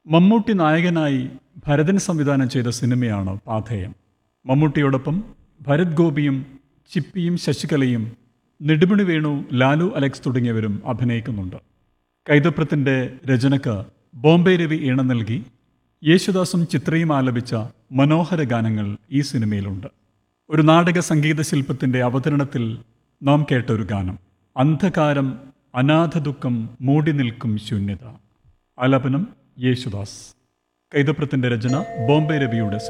മമ്മൂട്ടി നായകനായി ഭരതൻ സംവിധാനം ചെയ്ത സിനിമയാണ് പാഥേയം മമ്മൂട്ടിയോടൊപ്പം ഭരത് ഗോപിയും ചിപ്പിയും ശശികലയും നെടുമണി വേണു ലാലു അലക്സ് തുടങ്ങിയവരും അഭിനയിക്കുന്നുണ്ട് കൈതപ്രത്തിൻ്റെ രചനക്ക് ബോംബെ രവി ഈണം നൽകി യേശുദാസും ചിത്രയും ആലപിച്ച മനോഹര ഗാനങ്ങൾ ഈ സിനിമയിലുണ്ട് ഒരു നാടക സംഗീത ശില്പത്തിൻ്റെ അവതരണത്തിൽ നാം കേട്ട ഒരു ഗാനം അന്ധകാരം അനാഥ ദുഃഖം മൂടി നിൽക്കും ശൂന്യത ആലാപനം യേശുദാസ് കൈതപ്രത്തിൻ്റെ രചന ബോംബെ രവിയുടെ